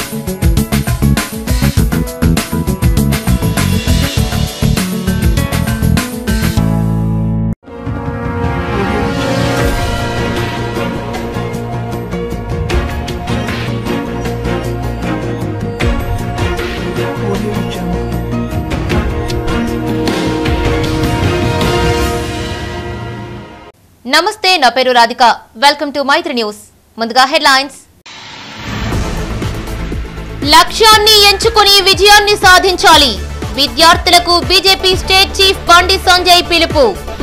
నమస్తే నా పేరు Radhika welcome to Maitri news ముందుగా హెడ్లైన్స్ లక్ష్యాన్ని ఎంచుకుని విజయాన్ని సాధించాలి విద్యార్థులకు బీజేపీ స్టేట్ చీఫ్ బండి సంజయ్ పిలుపు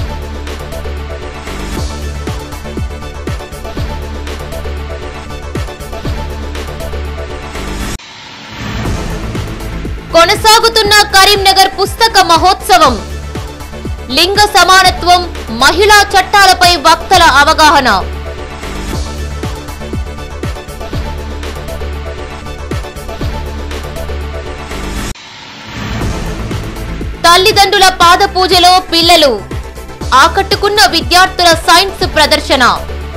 కొనసాగుతున్న కరీంనగర్ పుస్తక మహోత్సవం లింగ సమానత్వం మహిళా చట్టాలపై వక్తల అవగాహన తల్లిదండ్రుల పాద పూజలో పిల్లలు ఆకట్టుకున్న విద్యార్థుల సైన్స్ ప్రదర్శన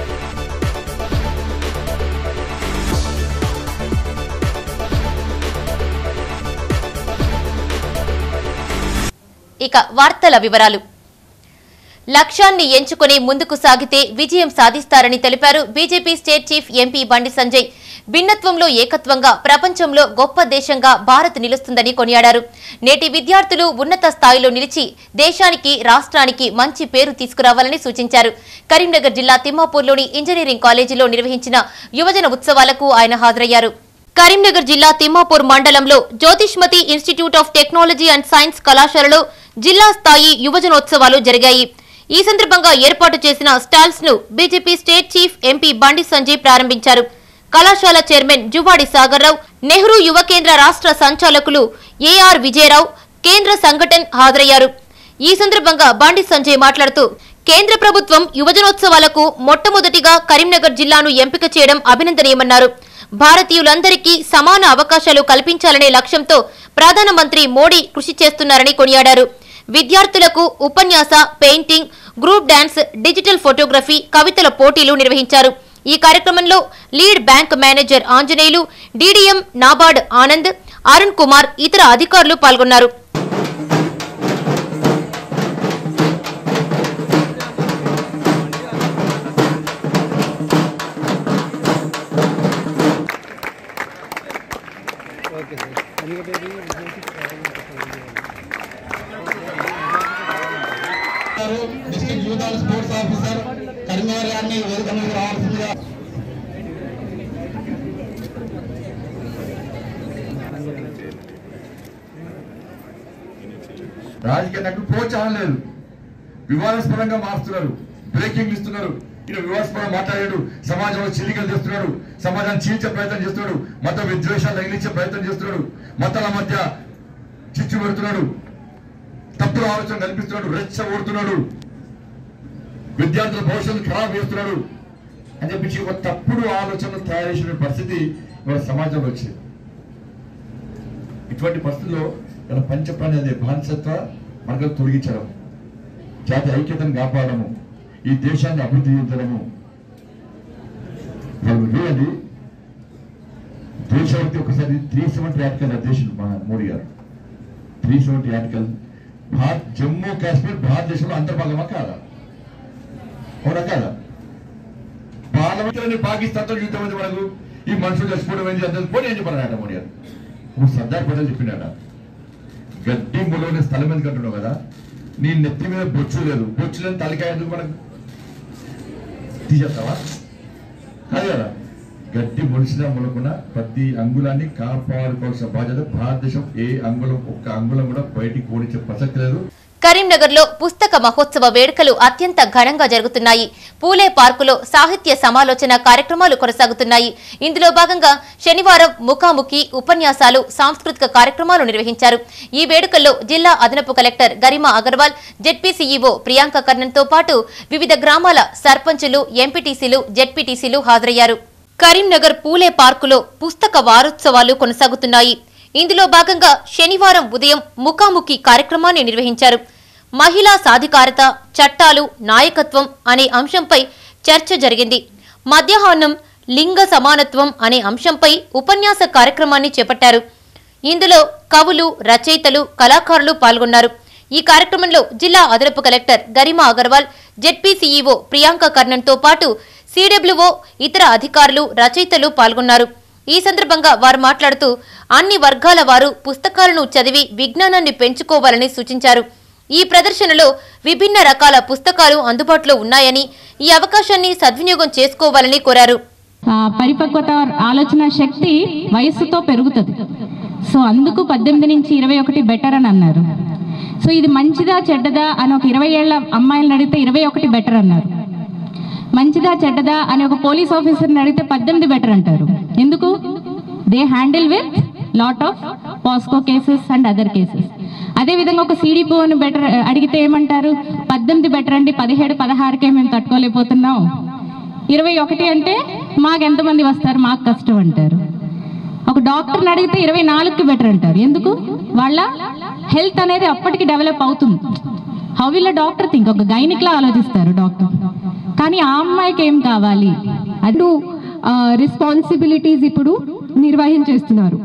ఇక వార్తల వివరాలు లక్ష్యాన్ని ఎంచుకుని ముందుకు సాగితే విజయం సాధిస్తారని తెలిపారు బీజేపీ స్టేట్ చీఫ్ ఎంపీ బండి సంజయ్ భిన్నత్వంలో ఏకత్వంగా ప్రపంచంలో గొప్ప దేశంగా భారత్ నిలుస్తుందని కొనియాడారు నేటి విద్యార్థులు ఉన్నత స్థాయిలో నిలిచి దేశానికి రాష్ట్రానికి మంచి పేరు తీసుకురావాలని సూచించారు కరీంనగర్ జిల్లా తిమ్మాపూర్లోని ఇంజనీరింగ్ కాలేజీలో నిర్వహించిన యువజన ఉత్సవాలకు ఆయన హాజరయ్యారు కరీంనగర్ జిల్లా తిమ్మాపూర్ మండలంలో Jyothishmathi institute of technology and science కళాశాలలో జిల్లా స్థాయి యువజనోత్సవాలు జరిగాయి ఈ సందర్భంగా ఏర్పాటు చేసిన స్టాల్స్ ను బీజేపీ స్టేట్ చీఫ్ ఎంపీ బండి సంజయ్ ప్రారంభించారు కళాశాల చైర్మన్ జువాడి సాగర్రావు నెహ్రూ యువ కేంద్ర రాష్ట్ర సంచాలకులు ఏఆర్ విజయరావు కేంద్ర సంఘటన్ హాజరయ్యారు ఈ సందర్భంగా బండి సంజయ్ మాట్లాడుతూ కేంద్ర ప్రభుత్వం యువజనోత్సవాలకు మొట్టమొదటిగా కరీంనగర్ జిల్లాను ఎంపిక చేయడం అభినందనీయమన్నారు భారతీయులందరికీ సమాన అవకాశాలు కల్పించాలనే లక్ష్యంతో ప్రధానమంత్రి మోడీ కృషి చేస్తున్నారని కొనియాడారు విద్యార్థులకు ఉపన్యాస painting group dance digital photography కవితల పోటీలు నిర్వహించారు ఈ కార్యక్రమంలో lead bank manager Anjaneyulu DDM NABARD Anand Arun Kumar ఇతర అధికారులు పాల్గొన్నారు ఓకే సార్ ఎందుకంటే ఇది district youth and sports officer Karimnagar గారిని వేదిక మీద రావాల్సిందిగా రాజకీయ నాయకులు ప్రోత్సాహం లేదు వివాదాస్పదంగా మారుస్తున్నారు బ్రేకింగ్ ఇస్తున్నారు ఈయన వివాదాస్పదంగా మాట్లాడాడు సమాజంలో చిలికలు చేస్తున్నాడు సమాజాన్ని చీల్చే ప్రయత్నం చేస్తున్నాడు మత విద్వేషాలు తగిలించే ప్రయత్నం చేస్తున్నాడు మతాల మధ్య చిచ్చు పెడుతున్నాడు తప్పుడు ఆలోచన కల్పిస్తున్నాడు రెచ్చగొడుతున్నాడు విద్యార్థుల భవిష్యత్తు ఖరాబ్ చేస్తున్నాడు అని చెప్పించి ఒక తప్పుడు ఆలోచనలు తయారు చేసిన పరిస్థితి ఇవాళ సమాజంలో వచ్చింది ఇటువంటి పరిస్థితుల్లో ఇలా పంచప్రాణి అనే బానిసత్వ మనకు తొలగించడం జాతి ఐక్యతను కాపాడము ఈ దేశాన్ని అభివృద్ధి చెందడము వాళ్ళు చూడండి దేశభక్తి ఒకసారి త్రీ సెవెంటీ ఆర్టికల్ అధ్యక్షుడు మన మోడీ గారు three seventy article Bharat Jammu Kashmir భారతదేశంలో అంతర్భాగమా కాదా అవునా కాదా పార్లమెంట్ పాకిస్తాన్తో యుద్ధం ఉంది మనకు ఈ మనుషులు చచ్చిపోవడం ఏంటి అంత పోనీ ఏం చెప్పారట మోడీ గారు ఇప్పుడు సర్దార్ పటేల్ చెప్పిండట గడ్డి ములోని స్థలం ఎందుకు అంటున్నావు కదా నీ నెత్తి మీద బొచ్చు లేదు బొచ్చు లేని తలకాయ ఎందుకు మనకు తీసేస్తావా కాదు కదా గడ్డి మొలిసినా మొలకుండా ప్రతి అంగుళాన్ని కాపాడుకోవాల్సిన బాధ్యత భారతదేశం ఏ అంగుళం ఒక్క అంగుళం కూడా బయటికి పోనిచ్చే ప్రసక్తి లేదు కరీంనగర్లో పుస్తక మహోత్సవ వేడుకలు అత్యంత ఘనంగా జరుగుతున్నాయి పూలే పార్కులో సాహిత్య సమాలోచన కార్యక్రమాలు కొనసాగుతున్నాయి ఇందులో భాగంగా శనివారం ముఖాముఖి ఉపన్యాసాలు సాంస్కృతిక కార్యక్రమాలు నిర్వహించారు ఈ వేడుకల్లో జిల్లా అదనపు collector Garima Agarwal ZP CEO Priyanka కర్ణన్తో పాటు వివిధ గ్రామాల సర్పంచులు ఎంపీటీసీలు జెడ్పీటీసీలు హాజరయ్యారు కరీంనగర్ పూలే పార్కులో పుస్తక వారోత్సవాలు కొనసాగుతున్నాయి ఇందులో భాగంగా శనివారం ఉదయం ముఖాముఖి కార్యక్రమాన్ని నిర్వహించారు మహిళా సాధికారత చట్టాలు నాయకత్వం అనే అంశంపై చర్చ జరిగింది మధ్యాహ్నం లింగ సమానత్వం అనే అంశంపై ఉపన్యాస కార్యక్రమాన్ని చేపట్టారు ఇందులో కవులు రచయితలు కళాకారులు పాల్గొన్నారు ఈ కార్యక్రమంలో జిల్లా అదనపు collector Garima Agarwal ZP CEO Priyanka కర్ణన్తో పాటు సీడబ్ల్యూఓ ఇతర అధికారులు రచయితలు పాల్గొన్నారు ఈ సందర్భంగా వారు మాట్లాడుతూ అన్ని వర్గాల వారు పుస్తకాలను చదివి విజ్ఞానాన్ని పెంచుకోవాలని సూచించారు ఈ ప్రదర్శనలో విభిన్న రకాల పుస్తకాలు అందుబాటులో ఉన్నాయని ఈ అవకాశాన్ని సద్వినియోగం చేసుకోవాలని కోరారు ఆ, పరిపక్వత ఆలోచన శక్తి వయస్సుతో పెరుగుతుంది సో అందుకు పద్దెనిమిది నుంచి ఇరవై ఒకటి బెటర్ అని అన్నారు సో ఇది మంచిదా చెడ్డదా అని ఒక ఇరవై ఏళ్ల అమ్మాయిలను అడిగితే ఇరవై ఒకటి బెటర్ అన్నారు మంచిదా చెడ్డదా అని ఒక పోలీస్ ఆఫీసర్ని అడిగితే పద్దెనిమిది బెటర్ అంటారు ఎందుకు they handle with lot of POCSO cases and other cases అదేవిధంగా ఒక సీడీపోని బెటర్ అడిగితే ఏమంటారు పద్దెనిమిది బెటర్ అండి పదిహేడు పదహారుకే మేము తట్టుకోలేకపోతున్నాం ఇరవై ఒకటి అంటే మాకు ఎంతమంది వస్తారు మాకు కష్టం అంటారు ఒక డాక్టర్ని అడిగితే ఇరవై నాలుగుకి బెటర్ అంటారు ఎందుకు వాళ్ళ హెల్త్ అనేది అప్పటికి డెవలప్ అవుతుంది హౌ విల్ డాక్టర్ థింక్ ఒక గైనిక్లా ఆలోచిస్తారు డాక్టర్ కానీ ఆ అమ్మాయికి ఏం కావాలి అది రెస్పాన్సిబిలిటీస్ ఇప్పుడు నిర్వహించేస్తున్నారు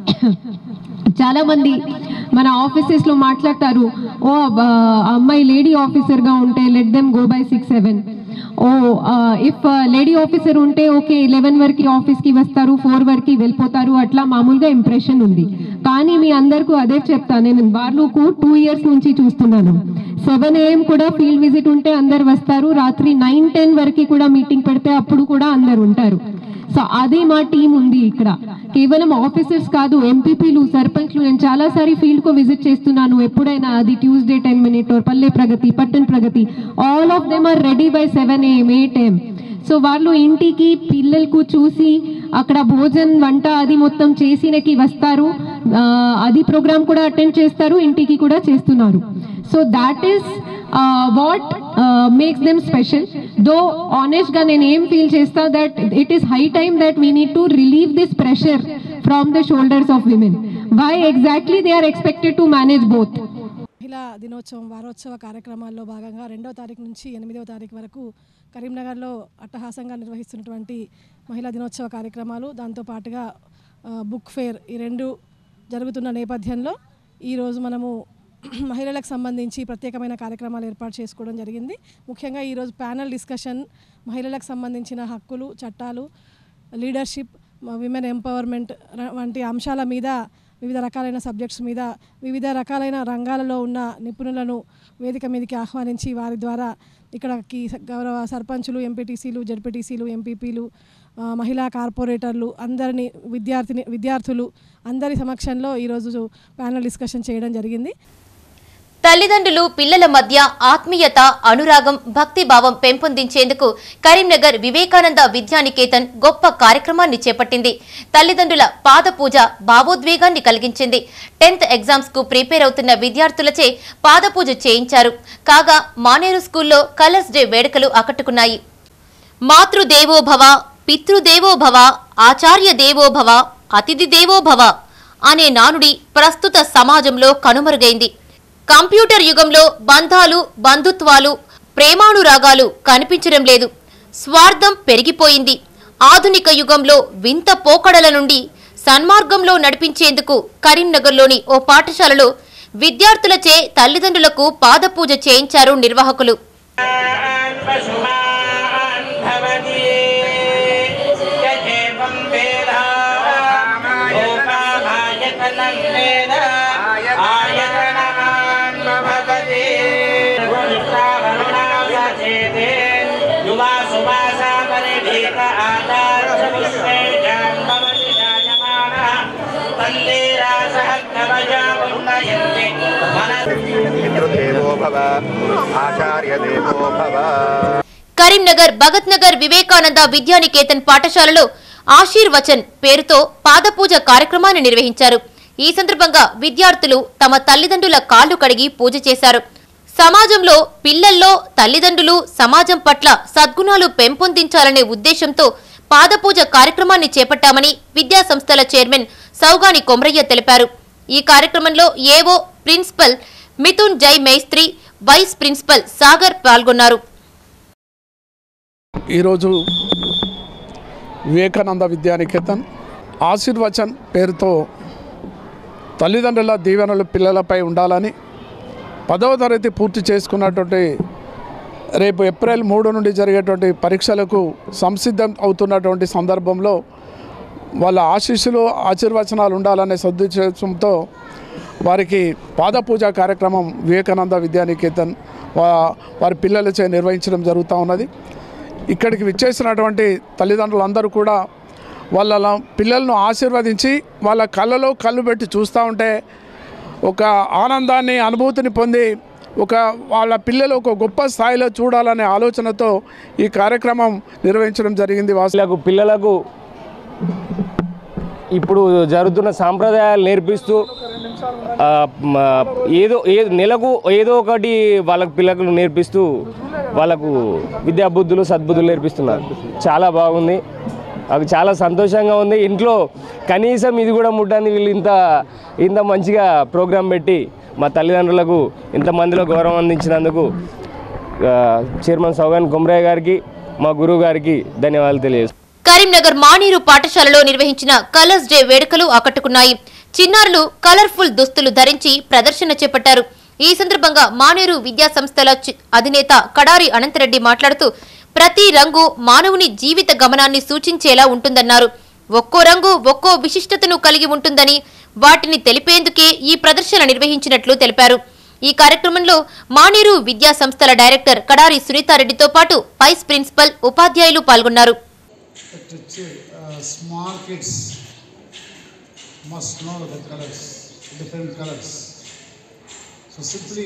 చాలా మంది మన ఆఫీసెస్ లో మాట్లాడతారు ఓ ఆ అమ్మాయి లేడీ ఆఫీసర్ గా ఉంటే let them go by six seven ఓ ఇఫ్ లేడీ ఆఫీసర్ ఉంటే ఓకే లెవెన్ వరకు ఆఫీస్ కి వస్తారు ఫోర్ వరకు వెళ్ళిపోతారు అట్లా మామూలుగా ఇంప్రెషన్ ఉంది కానీ మీ అందరికీ అదే చెప్తాను నేను వాళ్ళకు టూ ఇయర్స్ నుంచి చూస్తున్నాను సెవెన్ ఏఎం కూడా ఫీల్డ్ విజిట్ ఉంటే అందరు వస్తారు రాత్రి నైన్ టెన్ వరకు కూడా మీటింగ్ పెడితే అప్పుడు కూడా అందరు ఉంటారు సో అది మా టీం ఉంది ఇక్కడ కేవలం ఆఫీసర్స్ కాదు ఎంపీపీలు సర్పంచ్లు నేను చాలాసారి ఫీల్డ్ కు విజిట్ చేస్తున్నాను ఎప్పుడైనా అది Tuesday ten minute Palle Pragathi Pattan Pragathi all of them are ready by seven AM eight AM so వాళ్ళు ఇంటికి పిల్లలకు చూసి అక్కడ భోజన్ వంట అది మొత్తం చేసినకి వస్తారు ఆ, అది ప్రోగ్రామ్ కూడా అటెండ్ చేస్తారు ఇంటికి కూడా చేస్తున్నారు so that is what makes them special though honest గా నేను ఏం ఫీల్ చేస్తా that it is high time that we need to relieve this pressure from the shoulders of women why exactly they are expected to manage both మహిళా దినోత్సవం వారోత్సవ కార్యక్రమాల్లో భాగంగా రెండవ తారీఖు నుంచి ఎనిమిదవ తారీఖు వరకు కరీంనగర్లో అట్టహాసంగా నిర్వహిస్తున్నటువంటి మహిళా దినోత్సవ కార్యక్రమాలు దాంతో పాటుగా ఆ, బుక్ ఫేర్ ఈ రెండు జరుగుతున్న నేపథ్యంలో ఈరోజు మనము మహిళలకు సంబంధించి ప్రత్యేకమైన కార్యక్రమాలు ఏర్పాటు చేసుకోవడం జరిగింది ముఖ్యంగా ఈరోజు ప్యానల్ డిస్కషన్ మహిళలకు సంబంధించిన హక్కులు చట్టాలు లీడర్షిప్ విమెన్ ఎంపవర్మెంట్ ర- వంటి అంశాల మీద వివిధ రకాలైన సబ్జెక్ట్స్ మీద వివిధ రకాలైన రంగాలలో ఉన్న నిపుణులను వేదిక మీదకి ఆహ్వానించి వారి ద్వారా ఇక్కడకి స- గౌరవ సర్పంచులు ఎంపీటీసీలు జడ్పీటీసీలు ఎంపీపీలు ఆ, మహిళా కార్పొరేటర్లు అందరిని విద్యార్థిని విద్యార్థులు అందరి సమక్షంలో ఈరోజు ప్యానల్ డిస్కషన్ చేయడం జరిగింది తల్లిదండ్రులు పిల్లల మధ్య ఆత్మీయత అనురాగం భక్తి భావం పెంపొందించేందుకు కరీంనగర్ వివేకానంద విద్యానికేతన్ గొప్ప కార్యక్రమాన్ని చేపట్టింది తల్లిదండ్రుల పాద పూజ భావోద్వేగాన్ని కలిగించింది టెన్త్ ఎగ్జామ్స్ కు ప్రిపేర్ అవుతున్న విద్యార్థులచే పాద పూజ చేయించారు కాగా మానేరు స్కూల్లో కలర్స్ డే వేడుకలు ఆకట్టుకున్నాయి మాతృదేవోభవ పితృదేవోభవ ఆచార్య దేవోభవ అతిథి దేవోభవ అనే నానుడి ప్రస్తుత సమాజంలో కనుమరుగైంది కంప్యూటర్ యుగంలో బంధాలు బంధుత్వాలు ప్రేమానురాగాలు కనిపించడం లేదు స్వార్థం పెరిగిపోయింది ఆధునిక యుగంలో వింత పోకడల నుండి సన్మార్గంలో నడిపించేందుకు కరీంనగర్లోని ఓ పాఠశాలలో విద్యార్థులచే తల్లిదండ్రులకు పాదపూజ చేయించారు నిర్వాహకులు पशुमान् भवति यजेवं वेद लोकामायतनं वेद आयतनवान् भवति गुरुश्रावरुणासचेते युवा सुवासा परिभीत आदारपुष्पे भवति जायमानः तन्देरासः कवया उन्नयन्ति मनः पितृदेवो भव आचार्यदेवो भव కరీంనగర్ భగత్ నగర్ వివేకానంద విద్యానికేతన్ పాఠశాలలో ఆశీర్వచన్ పేరుతో పాదపూజ కార్యక్రమాన్ని నిర్వహించారు ఈ సందర్భంగా విద్యార్థులు తమ తల్లిదండ్రుల కాళ్లు కడిగి పూజ చేశారు సమాజంలో పిల్లల్లో తల్లిదండ్రులు సమాజం పట్ల సద్గుణాలు పెంపొందించాలనే ఉద్దేశంతో పాదపూజ కార్యక్రమాన్ని చేపట్టామని విద్యా సంస్థల చైర్మన్ సౌగాని కొమరయ్య తెలిపారు ఈ కార్యక్రమంలో ఏవో ప్రిన్సిపల్ మిథున్ జై మేస్త్రి వైస్ ప్రిన్సిపల్ సాగర్ పాల్గొన్నారు ఈరోజు వివేకానంద విద్యానికేతన్ ఆశీర్వచన్ పేరుతో తల్లిదండ్రుల దీవెనలు పిల్లలపై ఉండాలని పదవ తరగతి పూర్తి చేసుకున్నటువంటి రేపు ఏప్రిల్ మూడు నుండి జరిగేటువంటి పరీక్షలకు సంసిద్ధం అవుతున్నటువంటి సందర్భంలో వాళ్ళ ఆశీస్సులు ఆశీర్వచనాలు ఉండాలనే సదుద్దేశంతో వారికి పాదపూజ కార్యక్రమం వివేకానంద విద్యానికేతన్ వా వారి పిల్లలచే నిర్వహించడం జరుగుతూ ఉన్నది ఇక్కడికి విచ్చేసినటువంటి తల్లిదండ్రులందరూ కూడా వాళ్ళ పిల్లలను ఆశీర్వదించి వాళ్ళ కళ్ళలో కళ్ళు పెట్టి చూస్తూ ఉంటే ఒక ఆనందాన్ని అనుభూతిని పొంది ఒక వాళ్ళ పిల్లలు ఒక గొప్ప స్థాయిలో చూడాలనే ఆలోచనతో ఈ కార్యక్రమం నిర్వహించడం జరిగింది వాసులకు పిల్లలకు ఇప్పుడు జరుగుతున్న సాంప్రదాయాలు నేర్పిస్తూ ఆ, మ, ఏదో ఏ నెలకు ఏదో ఒకటి వాళ్ళకు పిల్లలకు నేర్పిస్తూ వాళ్ళకు విద్యాబుద్ధులు సద్బుద్ధులు నేర్పిస్తున్నారు చాలా బాగుంది నాకు చాలా సంతోషంగా ఉంది ఇంట్లో కనీసం ఇది కూడా ముట్టని వీళ్ళు ఇంత ఇంత మంచిగా ప్రోగ్రాం పెట్టి మా తల్లిదండ్రులకు ఇంతమందిలో గౌరవం అందించినందుకు ఆ, చైర్మన్ సౌగాన్ కుమ్రయ్య గారికి మా గురువు గారికి ధన్యవాదాలు తెలియజేస్తున్నాను కరీంనగర్ మానేరు పాఠశాలలో నిర్వహించిన కలర్స్ డే వేడుకలు ఆకట్టుకున్నాయి చిన్నారులు కలర్ఫుల్ దుస్తులు ధరించి ప్రదర్శన చేపట్టారు ఈ సందర్భంగా మానేరు విద్యా సంస్థల చి- అధినేత కడారి అనంతరెడ్డి మాట్లాడుతూ ప్రతి రంగు మానవుని జీవిత గమనాన్ని సూచించేలా ఉంటుందన్నారు ఒక్కో రంగు ఒక్కో విశిష్టతను కలిగి ఉంటుందని వాటిని తెలిపేందుకే ఈ ప్రదర్శన నిర్వహించినట్లు తెలిపారు ఈ కార్యక్రమంలో మానేరు విద్యా సంస్థల డైరెక్టర్ కడారి సునీతారెడ్డితో పాటు వైస్ ప్రిన్సిపల్ ఉపాధ్యాయులు పాల్గొన్నారు that uh, small kids must know the colors, different colors. So simply,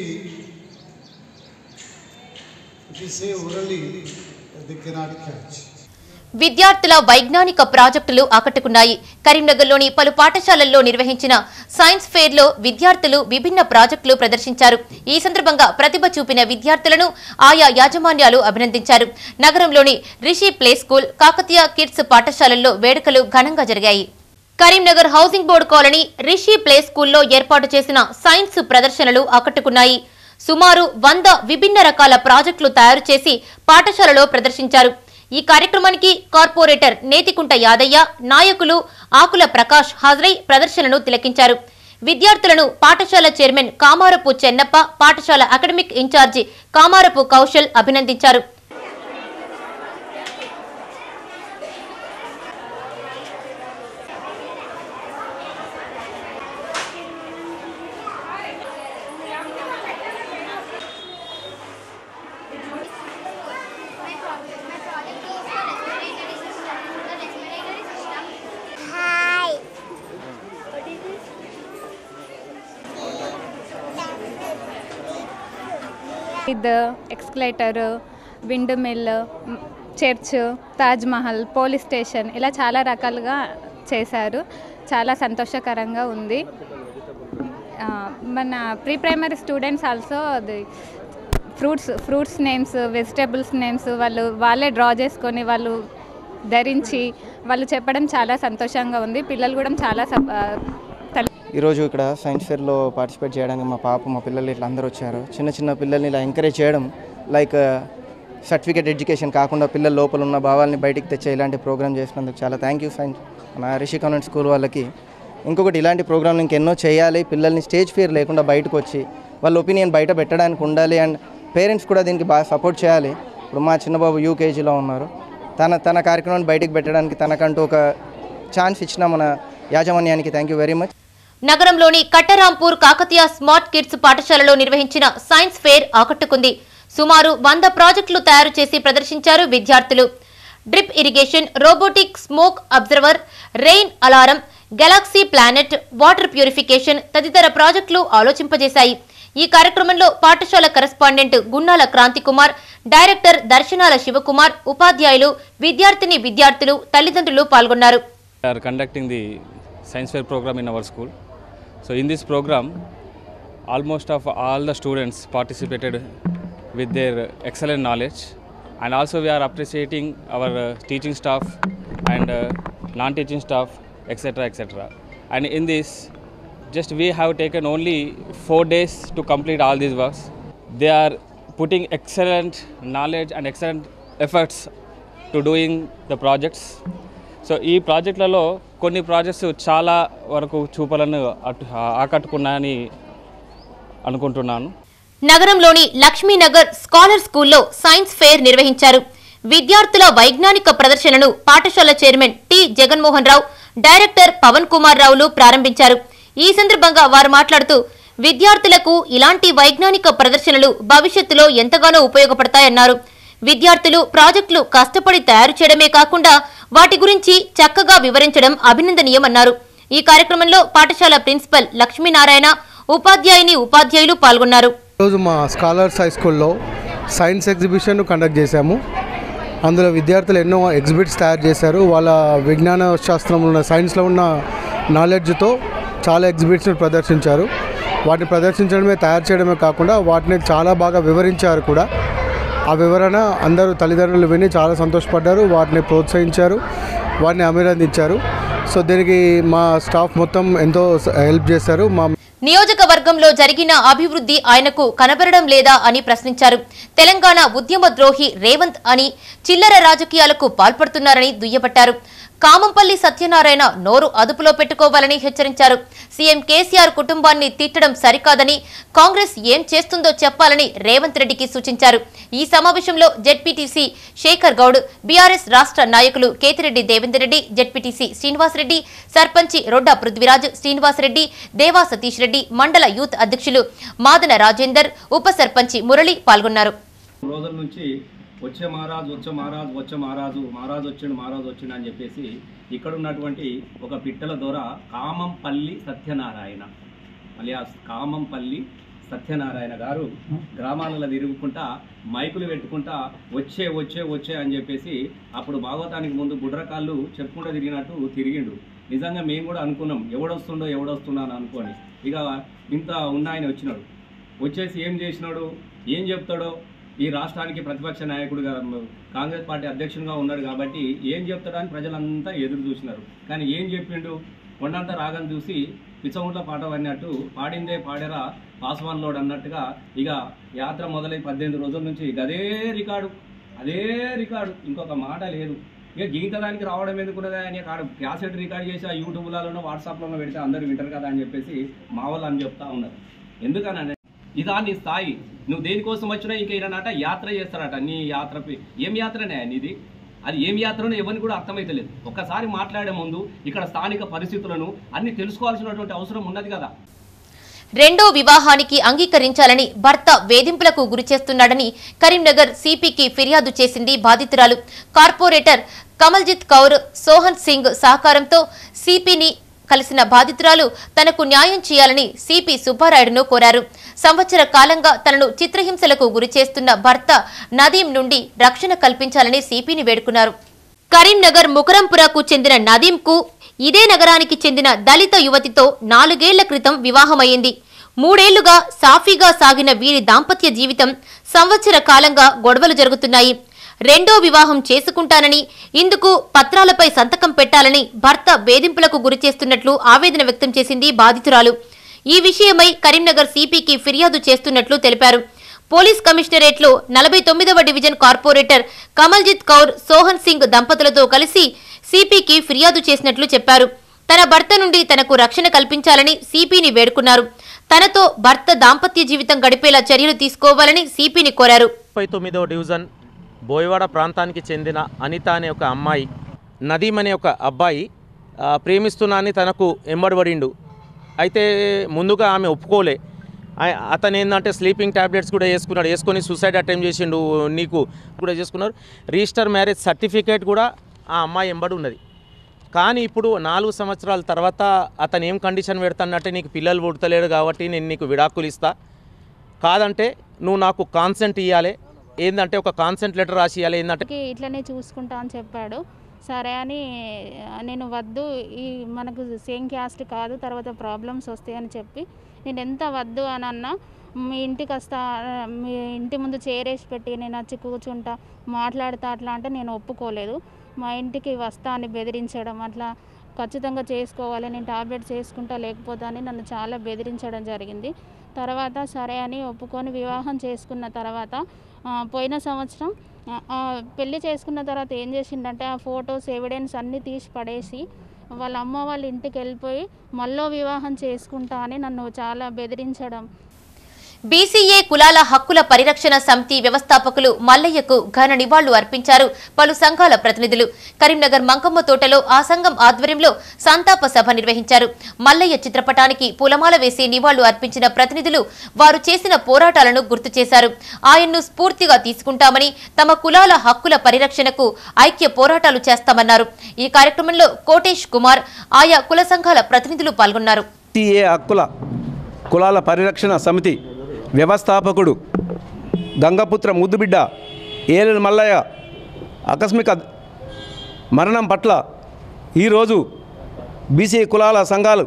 if you say orally, they cannot catch. విద్యార్థుల వైజ్ఞానిక ప్రాజెక్టులు ఆకట్టుకున్నాయి కరీంనగర్లోని పలు పాఠశాలల్లో నిర్వహించిన సైన్స్ ఫెయిర్లో విద్యార్థులు విభిన్న ప్రాజెక్టులు ప్రదర్శించారు ఈ సందర్భంగా ప్రతిభ చూపిన విద్యార్థులను ఆయా యాజమాన్యాలు అభినందించారు నగరంలోని Rishi play school Kakatiya kids పాఠశాలల్లో వేడుకలు ఘనంగా జరిగాయి Karimnagar housing board colony Rishi play స్కూల్లో ఏర్పాటు చేసిన సైన్స్ ప్రదర్శనలు ఆకట్టుకున్నాయి సుమారు వంద విభిన్న రకాల ప్రాజెక్టులు తయారు చేసి పాఠశాలలో ప్రదర్శించారు ఈ కార్యక్రమానికి కార్పొరేటర్ నేతికుంట యాదయ్య నాయకులు ఆకుల ప్రకాష్ హాజరై ప్రదర్శనను తిలకించారు విద్యార్థులను పాఠశాల చైర్మన్ కామారపు చెన్నప్ప పాఠశాల అకాడమిక్ ఇన్ఛార్జి కామారపు కౌశల్ అభినందించారు ఇది escalator windmill church Taj Mahal police station ఇలా చాలా రకాలుగా చేశారు చాలా సంతోషకరంగా ఉంది ఆ, మన ప్రీ ప్రైమరీ స్టూడెంట్స్ ఆల్సో అది fruits fruits names vegetables names వాళ్ళు వాళ్ళే డ్రా చేసుకొని వాళ్ళు ధరించి వాళ్ళు చెప్పడం చాలా సంతోషంగా ఉంది పిల్లలు కూడా చాలా సప్- ఆ, తల్లి ఈరోజు ఇక్కడ సైన్స్ ఫేర్లో పార్టిసిపేట్ చేయడానికి మా పాప మా పిల్లలు ఇట్లా అందరూ వచ్చారు చిన్న చిన్న పిల్లల్ని ఇలా ఎంకరేజ్ చేయడం లైక్ సర్టిఫికేట్ ఎడ్యుకేషన్ కాకుండా పిల్లల లోపల ఉన్న భావాల్ని బయటికి తెచ్చే ఇలాంటి ప్రోగ్రామ్ చేసినందుకు చాలా థ్యాంక్ యూ సైన్స్ మన రిషి కాన్వెంట్ స్కూల్ వాళ్ళకి ఇంకొకటి ఇలాంటి ప్రోగ్రాంలు ఇంకెన్నో చేయాలి పిల్లల్ని స్టేజ్ ఫియర్ లేకుండా బయటకు వచ్చి వాళ్ళ ఒపీనియన్ బయట పెట్టడానికి ఉండాలి అండ్ పేరెంట్స్ కూడా దీనికి బాగా సపోర్ట్ చేయాలి ఇప్పుడు మా చిన్నబాబు యూకేజీలో ఉన్నారు తన తన కార్యక్రమాన్ని బయటకు పెట్టడానికి తనకంటూ ఒక ఛాన్స్ ఇచ్చిన మన యాజమాన్యానికి థ్యాంక్ యూ వెరీ మచ్ నగరంలోని కట్టరాంపూర్ కాకతీయ స్మార్ట్ కిడ్స్ పాఠశాలలో నిర్వహించిన సైన్స్ ఫెయిర్ ఆకట్టుకుంది సుమారు వంద ప్రాజెక్టులు తయారు చేసి ప్రదర్శించారు విద్యార్థులు drip irrigation robotic smoke observer rain alarm galaxy planet water purification తదితర ప్రాజెక్టులు ఆలోచింపజేశాయి ఈ కార్యక్రమంలో పాఠశాల కరెస్పాండెంట్ గున్నాల క్రాంతి కుమార్ డైరెక్టర్ దర్శనాల శివకుమార్ ఉపాధ్యాయులు విద్యార్థిని విద్యార్థులు తల్లిదండ్రులు పాల్గొన్నారు We are conducting the science fair program in our school. So in this program, almost of all the students participated with their excellent knowledge, and also we are appreciating our uh, teaching staff and uh, non-teaching staff, etc., etc. And in this, just we have taken only four days to complete all these works. They are putting excellent knowledge and excellent efforts to doing the projects so ఈ ప్రాజెక్టులలో కొన్ని projects చాలా వరకు చూపలను అటు ఆకట్టుకున్నాయని అనుకుంటున్నాను నగరంలోని Laxminagar scholar స్కూల్లో సైన్స్ ఫెయిర్ నిర్వహించారు విద్యార్థుల వైజ్ఞానిక ప్రదర్శనను పాఠశాల chairman T Jaganmohan Rao director Pavan Kumar రావులు ప్రారంభించారు ఈ సందర్భంగా వారు మాట్లాడుతూ విద్యార్థులకు ఇలాంటి వైజ్ఞానిక ప్రదర్శనలు భవిష్యత్తులో ఎంతగానో ఉపయోగపడతాయన్నారు విద్యార్థులు ప్రాజెక్టులు కష్టపడి తయారు చేయడమే కాకుండా వాటి గురించి చక్కగా వివరించడం అభినందనీయమన్నారు ఈ కార్యక్రమంలో పాఠశాల ప్రిన్సిపల్ లక్ష్మీనారాయణ ఉపాధ్యాయుని ఉపాధ్యాయులు పాల్గొన్నారు ఈరోజు మా స్కాలర్స్ హై స్కూల్లో సైన్స్ ఎగ్జిబిషన్ కండక్ట్ చేశాము అందులో విద్యార్థులు ఎన్నో ఎగ్జిబిట్స్ తయారు చేశారు వాళ్ళ విజ్ఞాన శాస్త్రంలో ఉన్న సైన్స్లో ఉన్న నాలెడ్జ్తో చాలా ఎగ్జిబిట్స్ని ప్రదర్శించారు వాటిని ప్రదర్శించడమే తయారు చేయడమే కాకుండా వాటిని చాలా బాగా వివరించారు కూడా ఆ వివరణ అందరూ తల్లిదండ్రులు విని చాలా సంతోషపడ్డారు వాటిని ప్రోత్సహించారు వాటిని అభినందించారు సో దీనికి మా స్టాఫ్ మొత్తం ఎంతో హెల్ప్ చేశారు మా నియోజకవర్గంలో జరిగిన అభివృద్ధి ఆయనకు కనబడడం లేదా అని ప్రశ్నించారు తెలంగాణ ఉద్యమ ద్రోహి రేవంత్ అని చిల్లర రాజకీయాలకు పాల్పడుతున్నారని దుయ్యబట్టారు కామంపల్లి సత్యనారాయణ నోరు అదుపులో పెట్టుకోవాలని హెచ్చరించారు సీఎం కేసీఆర్ కుటుంబాన్ని తిట్టడం సరికాదని కాంగ్రెస్ ఏం చేస్తుందో చెప్పాలని రేవంత్ రెడ్డికి సూచించారు ఈ సమావేశంలో జెడ్పీటీసీ శేఖర్ గౌడ్ బీఆర్ఎస్ రాష్ట్ర నాయకులు కేతిరెడ్డి దేవేందర్ రెడ్డి జెడ్పీటీసీ శ్రీనివాసరెడ్డి సర్పంచి రొడ్డ పృథ్వీరాజ్ శ్రీనివాసరెడ్డి దేవా సతీష్ రెడ్డి మండల యూత్ అధ్యక్షులు మాదన రాజేందర్ ఉప సర్పంచి మురళి పాల్గొన్నారు రోజుల నుంచి వచ్చే మహారాజు వచ్చే మహారాజు వచ్చే మహారాజు మహారాజు వచ్చిండు మహారాజు వచ్చిండు అని చెప్పేసి ఇక్కడ ఉన్నటువంటి ఒక పిట్టల దొర కామంపల్లి సత్యనారాయణ అలియాస్ కామంపల్లి సత్యనారాయణ గారు గ్రామాలలో తిరుగుకుంటా మైకులు పెట్టుకుంటా వచ్చే వచ్చే వచ్చే అని చెప్పేసి అప్పుడు భాగవతానికి ముందు బుడ్రకాళ్ళు చెప్పుకుంటూ తిరిగినట్టు తిరిగిండు నిజంగా మేము కూడా అనుకున్నాం ఎవడొస్తుండో ఎవడొస్తుండో అని అనుకోని ఇక ఇంత ఉన్నాయని వచ్చినాడు వచ్చేసి ఏం చేసినాడు ఏం చెప్తాడో ఈ రాష్ట్రానికి ప్రతిపక్ష నాయకుడిగా కాంగ్రెస్ పార్టీ అధ్యక్షునిగా ఉన్నాడు కాబట్టి ఏం చెప్తాడని ప్రజలంతా ఎదురు చూసినారు కానీ ఏం చెప్పిండు కొండంత రాగం చూసి పిచ్చముట్ల పాట పడినట్టు పాడిందే పాడేరా పాస్వాన్ లోడ్ అన్నట్టుగా ఇక యాత్ర మొదలై పద్దెనిమిది రోజుల నుంచి అదే రికార్డు అదే రికార్డు ఇంకొక మాట లేదు ఇక గీతడానికి రావడం ఎందుకున్నదా అని కాడు క్యాసెట్ రికార్డ్ చేసి ఆ యూట్యూబ్లలో వాట్సాప్లో పెడితే అందరూ వింటారు కదా అని చెప్పేసి మా వాళ్ళు అని చెప్తా ఉన్నారు ఎందుకని ఇదా నీ స్థాయి నువ్వు దేనికోసం వచ్చినా ఇంకా ఈయనట యాత్ర చేస్తారట నీ యాత్ర పే- ఏం యాత్రనే నీది అది ఏం యాత్రనో ఎవరిని కూడా అర్థమైతలేదు ఒక్కసారి మాట్లాడే ముందు ఇక్కడ స్థానిక పరిస్థితులను అన్ని తెలుసుకోవాల్సినటువంటి అవసరం ఉన్నది కదా రెండో వివాహానికి అంగీకరించాలని భర్త వేధింపులకు గురిచేస్తున్నాడని కరీంనగర్ సిపికి ఫిర్యాదు చేసింది బాధితురాలు కార్పొరేటర్ కమల్జిత్ కౌర్ సోహన్ సింగ్ సహకారంతో సిపిని కలిసిన బాధితురాలు తనకు న్యాయం చేయాలని సిపి సుబ్బారాయుడును కోరారు సంవత్సర కాలంగా తనను చిత్రహింసలకు గురిచేస్తున్న భర్త నదీం నుండి రక్షణ కల్పించాలని సిపిని వేడుకున్నారు కరీంనగర్ ముకరంపురకు చెందిన నదీంకు ఇదే నగరానికి చెందిన దళిత యువతితో నాలుగేళ్ల క్రితం వివాహమైంది మూడేళ్లుగా సాఫీగా సాగిన వీరి దాంపత్య జీవితం సంవత్సర కాలంగా గొడవలు జరుగుతున్నాయి రెండో వివాహం చేసుకుంటానని ఇందుకు పత్రాలపై సంతకం పెట్టాలని భర్త వేధింపులకు గురిచేస్తున్నట్లు ఆవేదన వ్యక్తం చేసింది బాధితురాలు ఈ విషయమై కరీంనగర్ సిపికి ఫిర్యాదు చేస్తున్నట్లు తెలిపారు పోలీస్ కమిషనరేట్లో నలభై తొమ్మిదవ డివిజన్ కార్పొరేటర్ కమల్జిత్ కౌర్ సోహన్ సింగ్ దంపతులతో కలిసి సిపికి ఫిర్యాదు చేసినట్లు చెప్పారు తన భర్త నుండి తనకు రక్షణ కల్పించాలని సిపిని వేడుకున్నారు తనతో భర్త దాంపత్య జీవితం గడిపేలా చర్యలు తీసుకోవాలని సిపిని కోరారు ముప్పై తొమ్మిదో డివిజన్ బోయవాడ ప్రాంతానికి చెందిన అనిత అనే ఒక అమ్మాయి నదీం అనే ఒక అబ్బాయి ఆ, ప్రేమిస్తున్నానని తనకు ఎంబడబడిండు అయితే ముందుగా ఆమె ఒప్పుకోలే ఆ- అతను ఏంటంటే స్లీపింగ్ ట్యాబ్లెట్స్ కూడా వేసుకున్నాడు వేసుకొని సూసైడ్ అటెంప్ట్ చేసిండు నీకు కూడా చేసుకున్నారు రిజిస్టర్ మ్యారేజ్ సర్టిఫికేట్ కూడా ఆ అమ్మాయి ఎంబడి ఉన్నది కానీ ఇప్పుడు నాలుగు సంవత్సరాల తర్వాత అతను ఏం కండిషన్ పెడతానంటే నీకు పిల్లలు పుడతలేడు కాబట్టి నేను నీకు విడాకులు ఇస్తా కాదంటే నువ్వు నాకు కాన్సెంట్ ఇవ్వాలి ఏంటంటే ఒక కాన్సెంట్ లెటర్ రాసి ఇవ్వాలి ఏంటంటే కి ఇట్లనే చూసుకుంటా అని చెప్పాడు సరే అని ఆ, నేను వద్దు ఈ మనకు సేమ్ క్యాస్ట్ కాదు తర్వాత ప్రాబ్లమ్స్ వస్తాయని చెప్పి నేను ఎంత వద్దు అని అన్నా మీ ఇంటికి వస్తా మీ ఇంటి ముందు చేరేసి పెట్టి నేను వచ్చి కూర్చుంటా మాట్లాడతా అట్లా అంటే నేను ఒప్పుకోలేదు మా ఇంటికి వస్తా అని బెదిరించడం అట్లా ఖచ్చితంగా చేసుకోవాలి నేను టాబ్లెట్ చేసుకుంటా లేకపోతే అని నన్ను చాలా బెదిరించడం జరిగింది తర్వాత సరే అని ఒప్పుకొని వివాహం చేసుకున్న తర్వాత ఆ, పోయిన సంవత్సరం ఆ, ఆ, పెళ్లి చేసుకున్న తర్వాత ఏం చేసిండంటే ఆ ఫొటోస్ ఎవిడెన్స్ అన్నీ తీసి పడేసి వాళ్ళ అమ్మ వాళ్ళ ఇంటికి వెళ్ళిపోయి మళ్ళీ వివాహం చేసుకుంటా అని నన్ను చాలా బెదిరించడం బీసీఏ కులాల హక్కుల పరిరక్షణ సమితి వ్యవస్థాపకులు మల్లయ్యకు ఘన నివాళులు అర్పించారు పలు సంఘాల ప్రతినిధులు కరీంనగర్ మంకమ్మ తోటలో ఆ సంఘం ఆధ్వర్యంలో సంతాప సభ నిర్వహించారు మల్లయ్య చిత్రపటానికి పూలమాల వేసి నివాళులు అర్పించిన ప్రతినిధులు వారు చేసిన పోరాటాలను గుర్తు చేశారు ఆయన్ను స్ఫూర్తిగా తీసుకుంటామని తమ కులాల హక్కుల పరిరక్షణకు ఐక్య పోరాటాలు చేస్తామన్నారు ఈ కార్యక్రమంలో కోటేష్ కుమార్ ఆయా కుల సంఘాల ప్రతినిధులు పాల్గొన్నారు టీఏ హక్కుల కులాల పరిరక్షణ సమితి వ్యవస్థాపకుడు గంగపుత్ర ముద్దుబిడ్డ ఏలెల మల్లయ్య ఆకస్మిక మరణం పట్ల ఈరోజు బీసీ కులాల సంఘాలు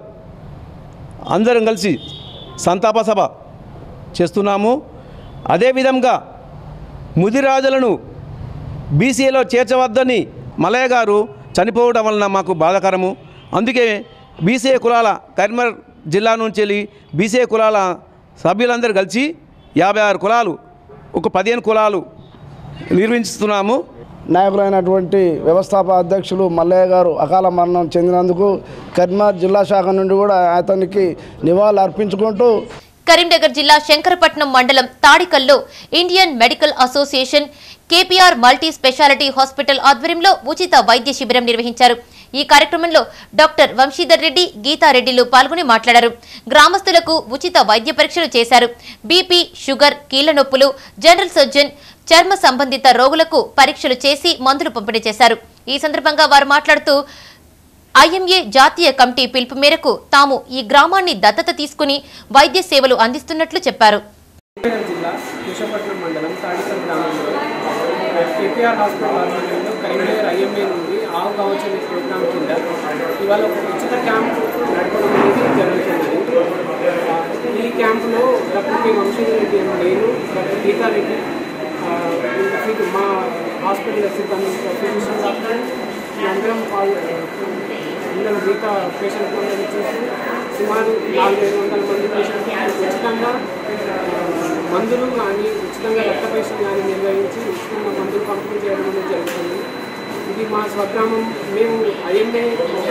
అందరం కలిసి సంతాప సభ చేస్తున్నాము అదేవిధంగా ముదిరాజులను బీసీలో చేర్చవద్దని మలయ్య గారు చనిపోవడం వలన మాకు బాధాకరము అందుకే బీసీ కులాల కరీంనగర్ జిల్లా నుంచి వెళ్ళి బీసీ కులాల సభ్యులందరూ కలిసి యాభై ఆరు కులాలు ఒక పదిహేను కులాలు నిర్వహిస్తున్నాము నాయకులైనటువంటి వ్యవస్థాపక అధ్యక్షులు మల్లయ్య గారు అకాల మరణం చెందినందుకు కరీంనగర్ జిల్లా శాఖ నుండి కూడా అతనికి నివాళులు అర్పించుకుంటూ కరీంనగర్ జిల్లా శంకరపట్నం మండలం తాడికల్లో Indian medical association KPR multi speciality hospital ఆధ్వర్యంలో ఉచిత వైద్య శిబిరం నిర్వహించారు ఈ కార్యక్రమంలో డాక్టర్ వంశీధర్ రెడ్డి గీతారెడ్డిలు పాల్గొని మాట్లాడారు గ్రామస్తులకు ఉచిత వైద్య పరీక్షలు చేశారు బీపీ షుగర్ కీళ్ల నొప్పులు జనరల్ సర్జన్ చర్మ సంబంధిత రోగులకు పరీక్షలు చేసి మందులు పంపిణీ చేశారు ఈ సందర్భంగా వారు మాట్లాడుతూ ఐఎంఏ జాతీయ కమిటీ పిలుపు మేరకు తాము ఈ గ్రామాన్ని దత్తత తీసుకుని వైద్య సేవలు అందిస్తున్నట్లు చెప్పారు కరీంనగర్ జిల్లా విశాఖపట్నం మండలం తాడికల్ గ్రామంలో కేపీఆర్ హాస్పిటల్ ఆధ్వర్యంలో కరీంనగర్ ఐఎంఏ నుండి ఆవు కావచ్చు అనే ప్రోగ్రాం కింద ఇవాళ ఒక ఉచిత క్యాంప్ నడపడం అనేది జరుగుతుంది ఆ, ఈ క్యాంపులో డాక్టర్ కె వంశీరెడ్డి అని నేను డాక్టర్ గీతారెడ్డి ఆ, వీళ్ళు మా హాస్పిటల్ సిబ్బంది ఫిజిషియన్ డాక్టర్ అందరం పాల్ ఇందులో మిగతా పేషెంట్ అందరూ చూసి సుమారు నాలుగైదు వందల మంది పేషెంట్స్ ఉచితంగా ఆ, మందులు కానీ ఉచితంగా రక్త పరీక్షలు కానీ నిర్వహించి ఉచితంగా మందులు పంపిణీ చేయడం అనేది జరుగుతుంది ఇది మా స్వగ్రామం మేము ఐఎంఏ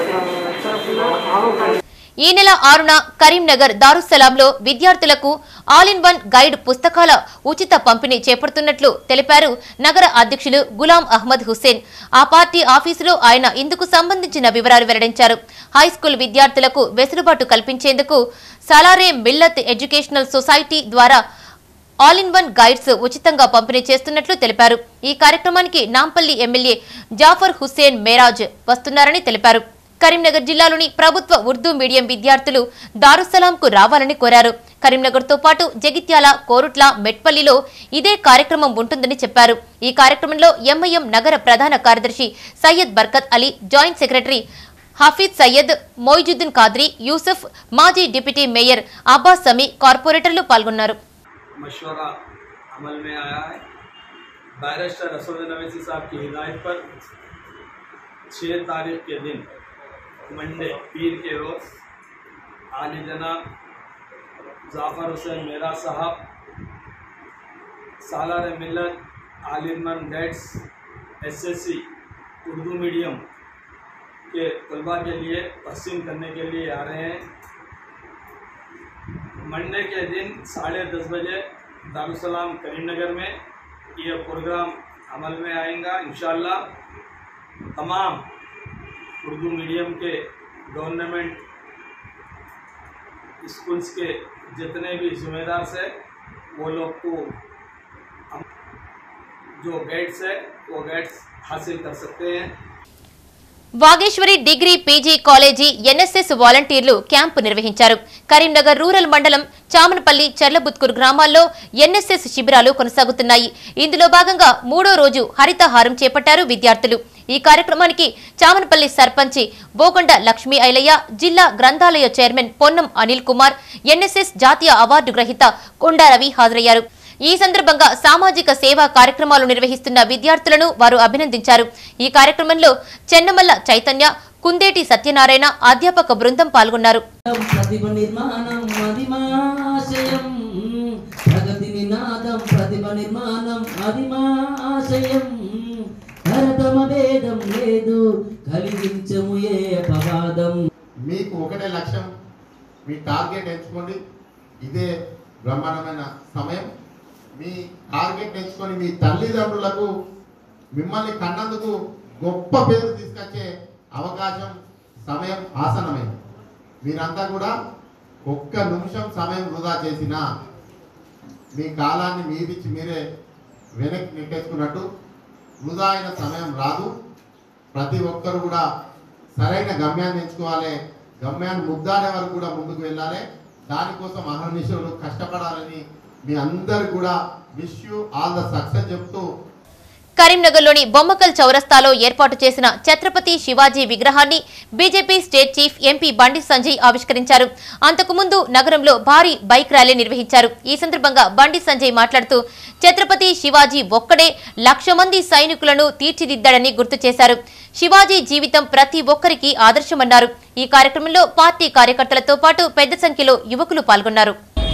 తరఫున ఆవకాయ ఈ నెల ఆరున కరీంనగర్ దారుస్సలాంలో విద్యార్థులకు ఆల్ ఇన్ వన్ గైడ్ పుస్తకాల ఉచిత పంపిణీ చేపడుతున్నట్లు తెలిపారు నగర అధ్యక్షులు గులాం అహ్మద్ హుస్సేన్ ఆ పార్టీ ఆఫీసులో ఆయన ఇందుకు సంబంధించిన వివరాలు వెల్లడించారు హైస్కూల్ విద్యార్థులకు వెసులుబాటు కల్పించేందుకు సలారే మిల్లత్ ఎడ్యుకేషనల్ సొసైటీ ద్వారా ఆల్ ఇన్ వన్ గైడ్స్ ఉచితంగా పంపిణీ చేస్తున్నట్లు తెలిపారు ఈ కార్యక్రమానికి నాంపల్లి ఎమ్మెల్యే జాఫర్ హుస్సేన్ మేరాజ్ వస్తున్నారని తెలిపారు కరీంనగర్ జిల్లాలోని ప్రభుత్వ ఉర్దూ మీడియం విద్యార్థులు దారుసలాంకు రావాలని కోరారు కరీంనగర్తో పాటు జగిత్యాల కోరుట్ల మెట్పల్లిలో ఇదే కార్యక్రమం ఉంటుందని చెప్పారు ఈ కార్యక్రమంలో ఎంఐఎం నగర ప్రధాన కార్యదర్శి సయ్యద్ బర్కత్ అలీ జాయింట్ సెక్రటరీ హఫీజ్ సయ్యద్ మొయిజుద్దీన్ ఖాద్రీ యూసుఫ్ మాజీ డిప్యూటీ మేయర్ అబ్బాస్ సమీ కార్పొరేటర్లు పాల్గొన్నారు मशवरा अमल में आया है बैरिस्टर असद नवीसी साहब की हिदायत पर छः तारीख के दिन मंडे पीर के रोज़ आली जनाब जाफ़र हुसैन मेरा साहब Salar Millat all in one guides SSC Urdu medium के तलबा के लिए तकसीम करने के लिए आ रहे हैं मंडे के दिन साढ़े दस बजे दारुसलाम करीमनगर में ये प्रोग्राम अमल में आएगा इंशाल्लाह तमाम उर्दू मीडियम के गवर्नमेंट स्कूल्स के जितने भी जिम्मेदार से वो लोग को हम- जो गाइड्स है वो गाइड्स हासिल कर सकते हैं Vageshwari degree PG college NSS వాలంటీర్లు క్యాంపు నిర్వహించారు కరీంనగర్ రూరల్ మండలం చామనపల్లి చర్లబుత్కూరు గ్రామాల్లో ఎన్ఎస్ఎస్ శిబిరాలు కొనసాగుతున్నాయి ఇందులో భాగంగా మూడో రోజు హరితహారం చేపట్టారు విద్యార్థులు ఈ కార్యక్రమానికి చామనపల్లి సర్పంచి బోగొండ లక్ష్మీ ఐలయ్య జిల్లా గ్రంథాలయ చైర్మన్ పొన్నం అనిల్ కుమార్ ఎన్ఎస్ఎస్ జాతీయ అవార్డు గ్రహీత కొండా రవి హాజరయ్యారు ఈ సందర్భంగా సామాజిక సేవా కార్యక్రమాలు నిర్వహిస్తున్న విద్యార్థులను వారు అభినందించారు ఈ కార్యక్రమంలో చెన్నమల్ల చైతన్య కుందేటి సత్యనారాయణ అధ్యాపక బృందం పాల్గొన్నారు ప్రతిభ నిర్మాణం అది మా ఆశయం ప్రగతి నినాదం ప్రతిభ నిర్మాణం అది మా ఆశయం ఆశయం భరతమ భేదం లేదు కలిగించము ఏ అపవాదం మీకు ఒకటే లక్ష్యం మీ టార్గెట్ ఎంచుకోండి ఇదే బ్రహ్మాండమైన సమయం మీ టార్గెట్ ఎంచుకొని మీ తల్లిదండ్రులకు మిమ్మల్ని కన్నందుకు గొప్ప పేరు తీసుకొచ్చే అవకాశం సమయం ఆసనమైంది మీరంతా కూడా ఒక్క నిమిషం సమయం వృధా చేసినా మీ కాలాన్ని మీదిచ్చి మీరే వెనక్కి నెట్టేసుకున్నట్టు వృధా అయిన సమయం రాదు ప్రతి ఒక్కరు కూడా సరైన గమ్యాన్ని ఎంచుకోవాలి గమ్యాన్ని ముద్దాడే వరకు కూడా ముందుకు వెళ్ళాలి దానికోసం అహర్నిశలు కష్టపడాలని మీ అందరు కూడా wish you all the success చెప్తూ కరీంనగర్లోని బొమ్మకల్ చౌరస్తాలో ఏర్పాటు చేసిన ఛత్రపతి శివాజీ విగ్రహాన్ని బీజేపీ స్టేట్ చీఫ్ ఎంపీ బండి సంజయ్ ఆవిష్కరించారు అంతకుముందు నగరంలో భారీ బైక్ ర్యాలీ నిర్వహించారు ఈ సందర్భంగా బండి సంజయ్ మాట్లాడుతూ ఛత్రపతి శివాజీ ఒక్కడే లక్ష మంది సైనికులను తీర్చిదిద్దాడని గుర్తు చేశారు శివాజీ జీవితం ప్రతి ఒక్కరికి ఆదర్శమన్నారు ఈ కార్యక్రమంలో పార్టీ కార్యకర్తలతో పాటు పెద్ద సంఖ్యలో యువకులు పాల్గొన్నారు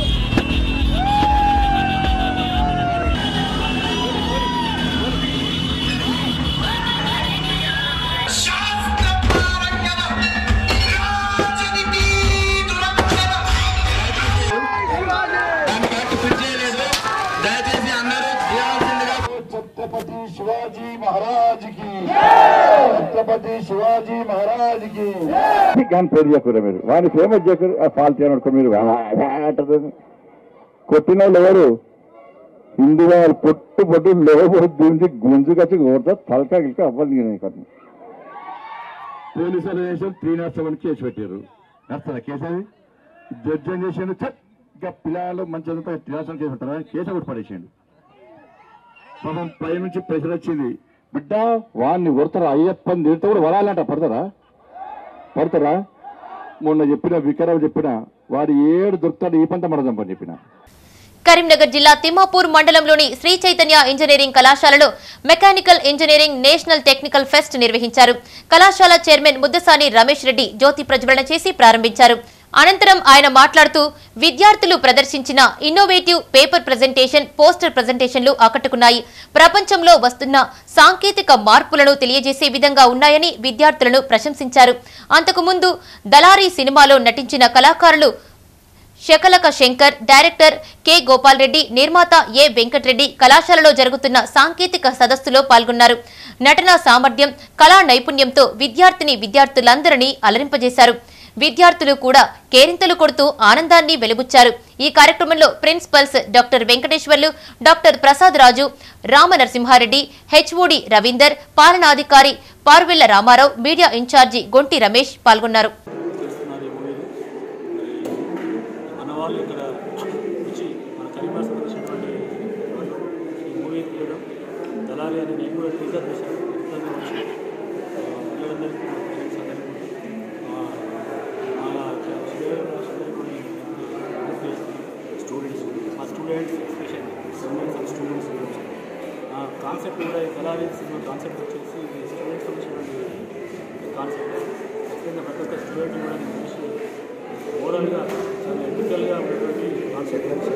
छत्रपति शिवाजी महाराज की छत्रपति शिवाजी महाराज की కానీ పేరు చెప్పారు మీరు వాడిని ఫేమస్ చెప్పారు ఆ ఫాల్తీ అని అనుకో మీరు అంటారు కొట్టిన వాళ్ళు ఎవరు హిందూ వాళ్ళు పొట్టు పొట్టు లోపల దించి గుంజుకొచ్చి కొడతా తలకా గిలక అవ్వాలి కొట్టిన పోలీసులు చేసారు త్రీ నాట్ సెవెన్ కేసు పెట్టారు నడుస్తుందా కేసు అది జడ్జి ఏం చేసాడు చట్ ఇంకా పిల్లలు మంచిగా త్రీ నాట్ సెవెన్ కేసు పెట్టారు కేసు ఒకటి పడేసాడు పాపం పై నుంచి ప్రెషర్ వచ్చింది బిడ్డ వాడిని కొడతారా అయ్యప్పని తిడితే కూడా వరాలంట పడతారా పడతారా మొన్న చెప్పిన వికారావు చెప్పిన వాడు ఏడు దొరుకుతాడు ఈ పంట మడదాం పని చెప్పిన కరీంనగర్ జిల్లా తిమ్మాపూర్ మండలంలోని శ్రీ చైతన్య ఇంజనీరింగ్ కళాశాలలో mechanical engineering national technical fest నిర్వహించారు కళాశాల చైర్మన్ ముద్దసాని రమేష్ రెడ్డి జ్యోతి ప్రజ్వలన చేసి ప్రారంభించారు అనంతరం ఆయన మాట్లాడుతూ విద్యార్థులు ప్రదర్శించిన ఇన్నోవేటివ్ పేపర్ ప్రజెంటేషన్ పోస్టర్ ప్రజెంటేషన్లు ఆకట్టుకున్నాయి ప్రపంచంలో వస్తున్న సాంకేతిక మార్పులను తెలియజేసే విధంగా ఉన్నాయని విద్యార్థులను ప్రశంసించారు అంతకుముందు దలారీ సినిమాలో నటించిన కళాకారులు శకలక శంకర్ డైరెక్టర్ కె గోపాల్ రెడ్డి నిర్మాత ఏ వెంకటరెడ్డి కళాశాలలో జరుగుతున్న సాంకేతిక సదస్సులో పాల్గొన్నారు నటనా సామర్థ్యం కళా నైపుణ్యంతో విద్యార్థిని విద్యార్థులందరినీ అలరింపజేశారు విద్యార్థులు కూడా కేరింతలు కొడుతూ ఆనందాన్ని వెలుబుచ్చారు ఈ కార్యక్రమంలో principals doctor Venkateshwarlu doctor Prasad Raju Rama Narasimhareddy HOD Ravinder పాలనాధికారి పార్వెల్ల రామారావు మీడియా ఇన్ఛార్జి గొంటి రమేష్ పాల్గొన్నారు అన్నవాళ్ళు ఇక్కడ వచ్చి మన కరీంనగర్ సంబంధించినటువంటి వాళ్ళు ఈ మూవీ తీయడం దళారి అని నేను కూడా టీజర్ చేశాను ఇద్దరిని వచ్చి ఆ, పిల్లలందరికీ నా పేరెంట్స్ అందరికీ ఆ, మా స్టూడెంట్స్ మా students especially students and students గురించి కాన్సెప్ట్ కూడా ఈ దళారి సినిమా కాన్సెప్ట్ వచ్చేసి ఇది స్టూడెంట్స్ వచ్చినటువంటి కాన్సెప్ట్ ఖచ్చితంగా ప్రతి ఒక్క స్టూడెంట్ కూడా నేను చూసి ఓవరాల్గా చాలా ఎథికల్గా ఉన్నటువంటి కాన్సెప్ట్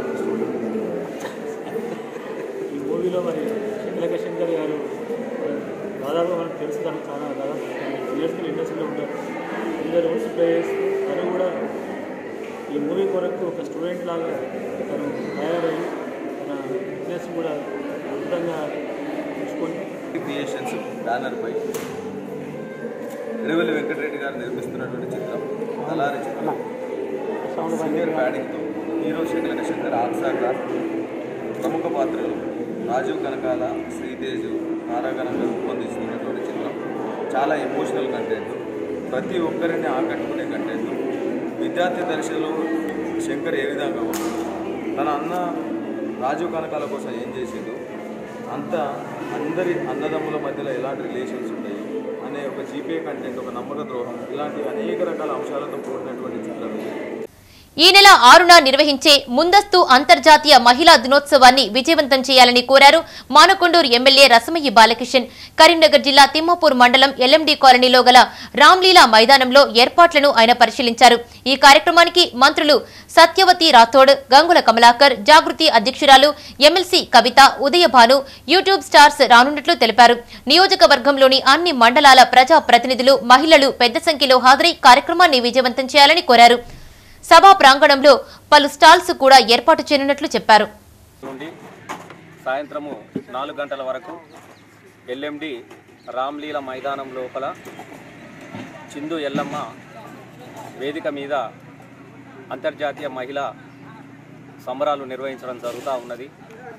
ఈ మూవీలో మరి శంకరక శంకర్ గారు దాదాపు మనకు తెలుసు తనకు చాలా దాదాపు ఇయర్స్ ఇండస్ట్రీలో ఉంటారు ఇందరు రోల్స్ ప్లే చేస్తూ తను కూడా ఈ మూవీ కొరకు ఒక స్టూడెంట్ లాగా తను తయారయ్యి తన బిజినెస్ కూడా అద్భుతంగా ఉంచుకొని క్రియేషన్స్ బ్యానర్పై రివెల్ వెంకటరెడ్డి గారు నిర్మిస్తున్నటువంటి చిత్రం దళారి చిత్రం సీనియర్ బ్యాటింగ్తో హీరో శంకర శంకర్ ఆక్సాకార్ ప్రముఖ పాత్రలు రాజీవ్ కనకాల శ్రీతేజ్ తారాగణంగా రూపొందిస్తున్నటువంటి చిత్రం చాలా ఎమోషనల్ కంటెంట్ ప్రతి ఒక్కరిని ఆకట్టుకునే కంటెంట్ విద్యార్థి దర్శలో శంకర్ ఏ విధంగా ఉన్నాడు తన అన్న రాజీవ్ కనకాల కోసం ఏం చేసిండు అంత అందరి అన్నదమ్ముల మధ్యలో ఎలాంటి రిలేషన్స్ ఉంటాయి అనే ఒక జీపే కంటెంట్ ఒక నమ్మక ద్రోహం ఇలాంటి అనేక రకాల అంశాలతో కూడినటువంటి చిత్రం ఇది ఈ నెల ఆరున నిర్వహించే ముందస్తు అంతర్జాతీయ మహిళా దినోత్సవాన్ని విజయవంతం చేయాలని కోరారు మానకొండూరు ఎమ్మెల్యే రసమయ్యి బాలకిషన్ కరీంనగర్ జిల్లా తిమ్మాపూర్ మండలం ఎల్ఎండి కాలనీలో గల రామ్లీలా మైదానంలో ఏర్పాట్లను ఆయన పరిశీలించారు ఈ కార్యక్రమానికి మంత్రులు సత్యవతి రాథోడ్ గంగుల కమలాకర్ జాగృతి అధ్యక్షురాలు MLC Kavitha Udayabhanu YouTube stars రానున్నట్లు తెలిపారు నియోజకవర్గంలోని అన్ని మండలాల ప్రజా ప్రతినిధులు మహిళలు పెద్ద సంఖ్యలో హాజరై కార్యక్రమాన్ని విజయవంతం చేయాలని కోరారు సభా ప్రాంగణంలో పలు స్టాల్స్ కూడా ఏర్పాటు చేయనున్నట్లు చెప్పారు నుండి సాయంత్రము నాలుగు గంటల వరకు ఎల్ఎండి రామ్లీల మైదానం లోపల చిందు ఎల్లమ్మ వేదిక మీద అంతర్జాతీయ మహిళా సంబరాలు నిర్వహించడం జరుగుతూ ఉన్నది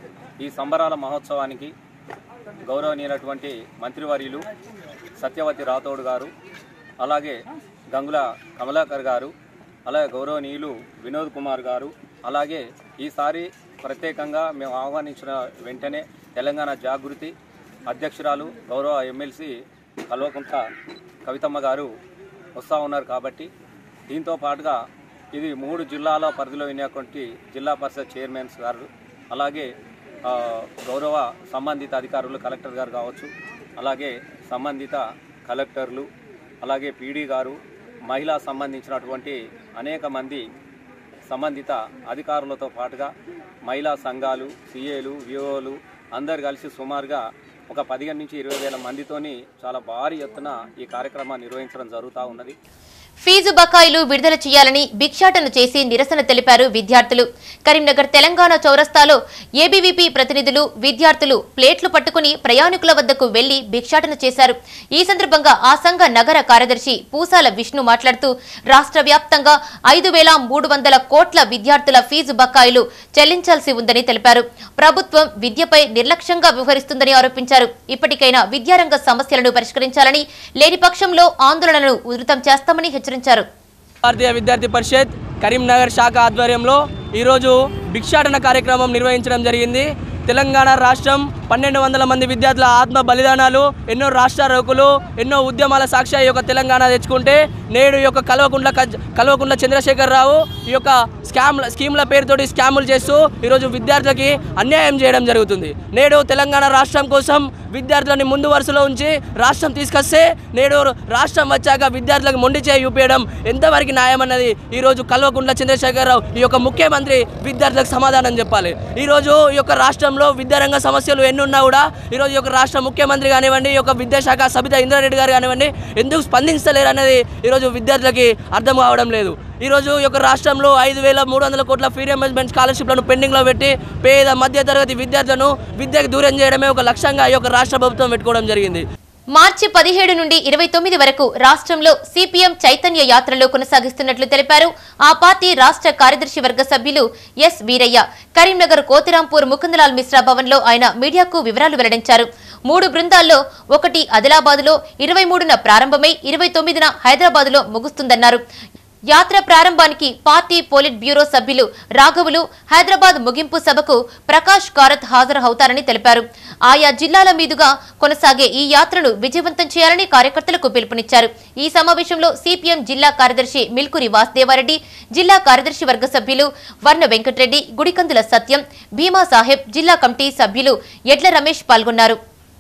ఈ సంబరాల మహోత్సవానికి గౌరవనీయులటువంటి మంత్రివర్యులు సత్యవతి రాథోడ్ గారు అలాగే గంగుల కమలాకర్ గారు అలాగే గౌరవనీయులు వినోద్ కుమార్ గారు అలాగే ఈసారి ప్రత్యేకంగా మేము ఆహ్వానించిన వెంటనే తెలంగాణ జాగృతి అధ్యక్షురాలు గౌరవ ఎమ్మెల్సీ కల్వకుంట్ల కవితమ్మ గారు వస్తూ ఉన్నారు కాబట్టి దీంతో పాటుగా ఇది మూడు జిల్లాల పరిధిలో ఉన్నటువంటి జిల్లా పరిషత్ చైర్మన్స్ గారు అలాగే ఆ, గౌరవ సంబంధిత అధికారులు కలెక్టర్ గారు కావచ్చు అలాగే సంబంధిత కలెక్టర్లు అలాగే పీడీ గారు మహిళా సంబంధించినటువంటి అనేక మంది సంబంధిత అధికారులతో పాటుగా మహిళా సంఘాలు సిఏలు విఓలు అందరు కలిసి సుమారుగా ఒక పదిహేను నుంచి ఇరవై వేల మందితోని చాలా భారీ ఎత్తున ఈ కార్యక్రమాన్ని నిర్వహించడం జరుగుతూ ఉన్నది ఫీజు బకాయిలు విడుదల చేయాలని భిక్షాటన చేసి నిరసన తెలిపారు విద్యార్థులు కరీంనగర్ తెలంగాణ చౌరస్తాలో ఏబీవీపీ ప్రతినిధులు విద్యార్థులు ప్లేట్లు పట్టుకుని ప్రయాణికుల వద్దకు వెళ్లి భిక్షాటన చేశారు ఈ సందర్భంగా ఆ సంఘ నగర కార్యదర్శి పూసాల విష్ణు మాట్లాడుతూ రాష్ట్ర వ్యాప్తంగా ఐదు వేల మూడు వందల కోట్ల విద్యార్థుల ఫీజు బకాయిలు చెల్లించాల్సి ఉందని తెలిపారు ప్రభుత్వం విద్యపై నిర్లక్ష్యంగా వ్యవహరిస్తుందని ఆరోపించారు ఇప్పటికైనా విద్యారంగ సమస్యలను పరిష్కరించాలని లేని పక్షంలో ఆందోళనను ఉధృతం చేస్తామని హెచ్చరించారు భారతీయ విద్యార్థి పరిషత్ కరీంనగర్ శాఖ ఆధ్వర్యంలో ఈరోజు భిక్షాటన కార్యక్రమం నిర్వహించడం జరిగింది తెలంగాణ రాష్ట్రం పన్నెండు వందల మంది విద్యార్థుల ఆత్మ బలిదానాలు ఎన్నో రాష్ట్ర రోకులు ఎన్నో ఉద్యమాల సాక్ష్య ఈ యొక్క తెలంగాణ తెచ్చుకుంటే నేడు ఈ యొక్క కల్వకుంట్ల కజ్- కల్వకుంట్ల చంద్రశేఖరరావు ఈ యొక్క స్కామ్ స్కీమ్ల పేరుతోటి స్కాములు చేస్తూ ఈరోజు విద్యార్థులకి అన్యాయం చేయడం జరుగుతుంది నేడు తెలంగాణ రాష్ట్రం కోసం విద్యార్థులని ముందు వరుసలో ఉంచి రాష్ట్రం తీసుకొస్తే నేడు రాష్ట్రం వచ్చాక విద్యార్థులకు మొండి చేయి చూపించడం ఎంతవరకు న్యాయం అన్నది ఈరోజు కల్వకుంట్ల చంద్రశేఖరరావు ఈ యొక్క ముఖ్యమంత్రి విద్యార్థులకు సమాధానం చెప్పాలి ఈరోజు ఈ యొక్క రాష్ట్రంలో విద్యారంగ సమస్యలు ఎన్ని ఉన్నా కూడా ఈరోజు ఈ యొక్క రాష్ట్ర ముఖ్యమంత్రి కానివ్వండి ఈ యొక్క విద్యాశాఖ సబిత ఇంద్రారెడ్డి గారు కానివ్వండి ఎందుకు స్పందించలేరు అనేది ఈరోజు విద్యార్థులకి అర్థం కావడం లేదు ఈరోజు ఈ యొక్క రాష్ట్రంలో ఐదు వేల మూడు వందల కోట్ల ఫీ రియంబర్స్మెంట్ స్కాలర్షిప్లను పెండింగ్లో పెట్టి పేద మధ్యతరగతి విద్యార్థులను విద్యకు దూరం చేయడమే ఒక లక్ష్యంగా ఈ యొక్క రాష్ట్ర ప్రభుత్వం పెట్టుకోవడం జరిగింది మార్చి పదిహేడు నుండి ఇరవై తొమ్మిది వరకు రాష్ట్రంలో సిపిఎం చైతన్య యాత్రలో కొనసాగిస్తున్నట్లు తెలిపారు ఆ పార్టీ రాష్ట్ర కార్యదర్శి వర్గ సభ్యులు ఎస్ వీరయ్య కరీంనగర్ కోతిరాంపూర్ ముకుందలాల్ మిశ్రా భవన్ లో ఆయన మీడియాకు వివరాలు వెల్లడించారు మూడు బృందాల్లో ఒకటి ఆదిలాబాద్లో ఇరవై మూడున ప్రారంభమై ఇరవై తొమ్మిదిన హైదరాబాద్లో ముగుస్తుందన్నారు యాత్ర ప్రారంభానికి పార్టీ పోలిట్ బ్యూరో సభ్యులు రాఘవులు హైదరాబాద్ ముగింపు సభకు ప్రకాష్ కారత్ హాజరవుతారని తెలిపారు ఆయా జిల్లాల మీదుగా కొనసాగే ఈ యాత్రను విజయవంతం చేయాలని కార్యకర్తలకు పిలుపునిచ్చారు ఈ సమావేశంలో సిపిఎం జిల్లా కార్యదర్శి మిల్కురి వాసుదేవారెడ్డి జిల్లా కార్యదర్శి వర్గ సభ్యులు వర్ణ వెంకటరెడ్డి గుడికందుల సత్యం భీమా సాహెబ్ జిల్లా కమిటీ సభ్యులు ఎడ్ల రమేష్ పాల్గొన్నారు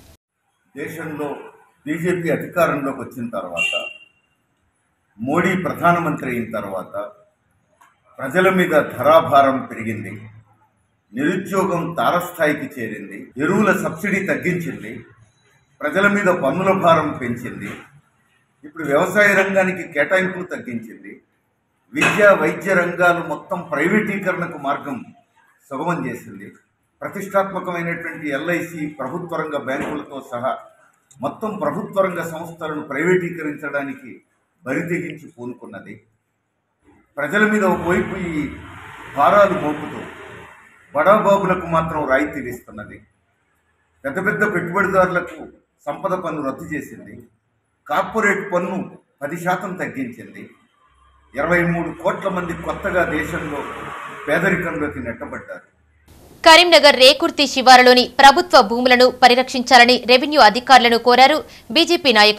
దేశంలో బీజేపీ అధికారంలోకి వచ్చిన తర్వాత మోడీ ప్రధానమంత్రి అయిన తర్వాత ప్రజల మీద ధరాభారం పెరిగింది నిరుద్యోగం తారస్థాయికి చేరింది ఎరువుల సబ్సిడీ తగ్గించింది ప్రజల మీద పన్నుల భారం పెంచింది ఇప్పుడు వ్యవసాయ రంగానికి కేటాయింపులు తగ్గించింది విద్య వైద్య రంగాలు మొత్తం ప్రైవేటీకరణకు మార్గం సుగమం చేసింది ప్రతిష్టాత్మకమైనటువంటి ఎల్ఐసి ప్రభుత్వ రంగ బ్యాంకులతో సహా మొత్తం ప్రభుత్వ రంగ సంస్థలను ప్రైవేటీకరించడానికి బరితెగించి పూనుకున్నది ప్రజల మీద ఒకవైపు ఈ భారాలు మోపుతూ బడాబాబులకు మాత్రం రాయితీలు ఇస్తున్నది పెద్ద పెద్ద పెట్టుబడిదారులకు సంపద పన్ను రద్దు చేసింది కార్పొరేట్ పన్ను పది శాతం తగ్గించింది ఇరవై మూడు కోట్ల మంది కొత్తగా దేశంలో పేదరికంలోకి నెట్టబడ్డారు కరీంనగర్ రేకుర్తి శివారులోని ప్రభుత్వ భూములను పరిరక్షించాలని రెవెన్యూ అధికారులను కోరారు బీజేపీ నాయకులు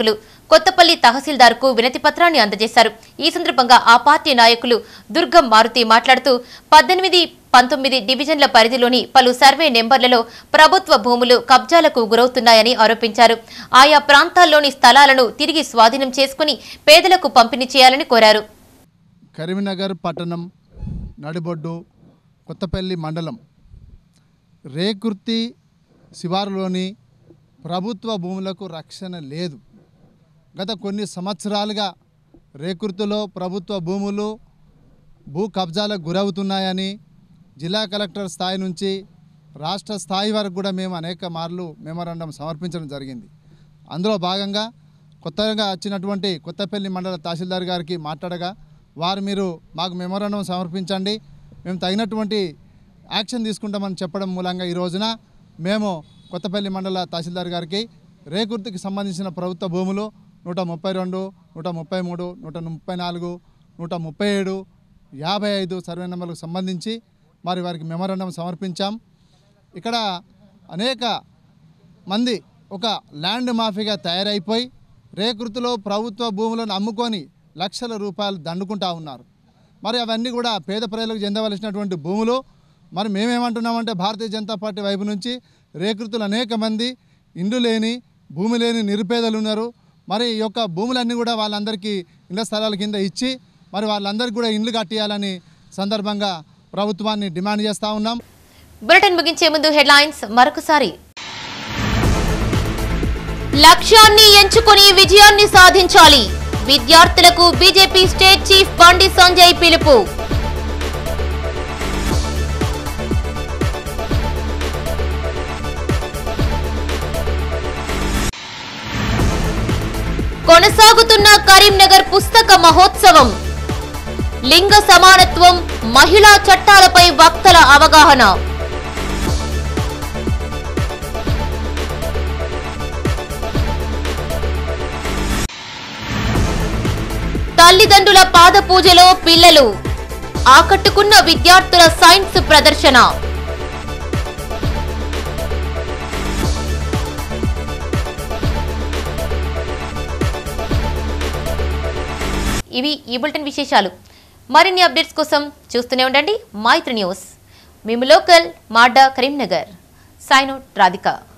కొత్తపల్లి తహసీల్దార్కు వినతి పత్రాన్ని అందజేశారు ఈ సందర్భంగా ఆ పార్టీ నాయకులు దుర్గం మారుతి మాట్లాడుతూ పద్దెనిమిది పంతొమ్మిది డివిజన్ల పరిధిలోని పలు సర్వే నెంబర్లలో ప్రభుత్వ భూములు కబ్జాలకు గురవుతున్నాయని ఆరోపించారు ఆయా ప్రాంతాల్లోని స్థలాలను తిరిగి స్వాధీనం చేసుకుని పేదలకు పంపిణీ చేయాలని కోరారు కరీంనగర్ పట్టణం నడిబొడ్డు కొత్తపల్లి మండలం రేకుర్తి శివారులోని ప్రభుత్వ భూములకు రక్షణ లేదు గత కొన్ని సంవత్సరాలుగా రేకుర్తిలో ప్రభుత్వ భూములు భూ కబ్జాలకు గురవుతున్నాయని జిల్లా కలెక్టర్ స్థాయి నుంచి రాష్ట్ర స్థాయి వరకు కూడా మేము అనేక మార్లు మెమోరాండం సమర్పించడం జరిగింది అందులో భాగంగా కొత్తగా వచ్చినటువంటి కొత్తపల్లి మండల తహసీల్దార్ గారికి మాట్లాడగా వారు మీరు మాకు మెమోరాండం సమర్పించండి మేము తగినటువంటి యాక్షన్ తీసుకుంటామని చెప్పడం మూలంగా ఈ రోజున మేము కొత్తపల్లి మండల తహసీల్దార్ గారికి రేకుర్తికి సంబంధించిన ప్రభుత్వ భూములు నూట ముప్పై రెండు నూట ముప్పై మూడు నూట ముప్పై నాలుగు నూట ముప్పై ఏడు యాభై ఐదు సర్వే నెంబర్లకు సంబంధించి మరి వారికి మెమోరాండం సమర్పించాం ఇక్కడ అనేక మంది ఒక ల్యాండ్ మాఫీగా తయారైపోయి రేకృతిలో ప్రభుత్వ భూములను అమ్ముకొని లక్షల రూపాయలు దండుకుంటా ఉన్నారు మరి అవన్నీ కూడా పేద ప్రజలకు చెందవలసినటువంటి భూములు మరి మేమేమంటున్నామంటే భారతీయ జనతా పార్టీ వైపు నుంచి రేకృతులు అనేక మంది ఇండ్లు లేని భూమి లేని నిరుపేదలు ఉన్నారు మరి ఈ యొక్క భూములన్నీ కూడా వాళ్ళందరికీ ఇళ్ల స్థలాల కింద ఇచ్చి మరి వాళ్ళందరికీ కూడా ఇండ్లు కట్టియాలని సందర్భంగా ప్రభుత్వాన్ని డిమాండ్ చేస్తూ ఉన్నాం బులెటిన్ ముగించే ముందు హెడ్లైన్స్ మరొకసారి లక్ష్యాన్ని ఎంచుకుని విజయాన్ని సాధించాలి విద్యార్థులకు బీజేపీ స్టేట్ చీఫ్ బండి సంజయ్ పిలుపు కొనసాగుతున్న కరీంనగర్ పుస్తక మహోత్సవం లింగ సమానత్వం మహిళా చట్టాలపై వక్తల అవగాహన తల్లిదండ్రుల పాద పూజలో పిల్లలు ఆకట్టుకున్న విద్యార్థుల సైన్స్ ప్రదర్శన ఇవి ఈ బులెటిన్ విశేషాలు మరిన్ని అప్డేట్స్ కోసం చూస్తూనే ఉండండి మైత్రి న్యూస్ మేము లోకల్ మాడ్డా కరీంనగర్ సైనోట్ రాధిక